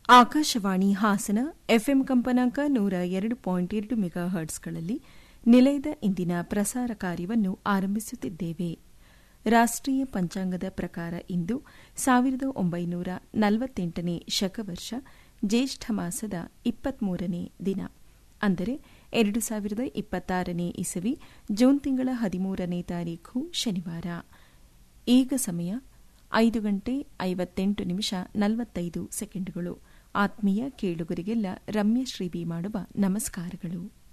Akashvani Hassan FM ಕಂಪನಾಂಕ ನೂರ ಎರಡು ಪಾಯಿಂಟ್ ಎರಡು ಮೆಗಾ ಹರ್ಟ್ಸ್ಗಳಲ್ಲಿ ನಿಲಯದ ಇಂದಿನ ಪ್ರಸಾರ ಕಾರ್ಯವನ್ನು ಆರಂಭಿಸುತ್ತಿದ್ದೇವೆ ರಾಷ್ಟ್ರೀಯ ಪಂಚಾಂಗದ ಪ್ರಕಾರ ಇಂದು ಸಾವಿರದ ಒಂಬೈನೂರ ನಲವತ್ತೆಂಟನೇ ಶಕವರ್ಷ ಜ್ಯೇಷ್ಠ ಮಾಸದ ಇಪ್ಪತ್ಮೂರನೇ ದಿನ ಅಂದರೆ ಎರಡು ಸಾವಿರದ ಇಪ್ಪತ್ತಾರನೇ ಇಸವಿ ಜೂನ್ ತಿಂಗಳ ಹದಿಮೂರನೇ ತಾರೀಖು ಶನಿವಾರ ಈಗ ಸಮಯ ಐದು ಗಂಟೆ ಐವತ್ತೆಂಟು ನಿಮಿಷ ನಲವತ್ತೈದು ಸೆಕೆಂಡುಗಳು ಆತ್ಮೀಯ ಕೇಳುಗರಿಗೆಲ್ಲ ರಮ್ಯ ಶ್ರೀಬಿ ಮಾಡುವ ನಮಸ್ಕಾರಗಳು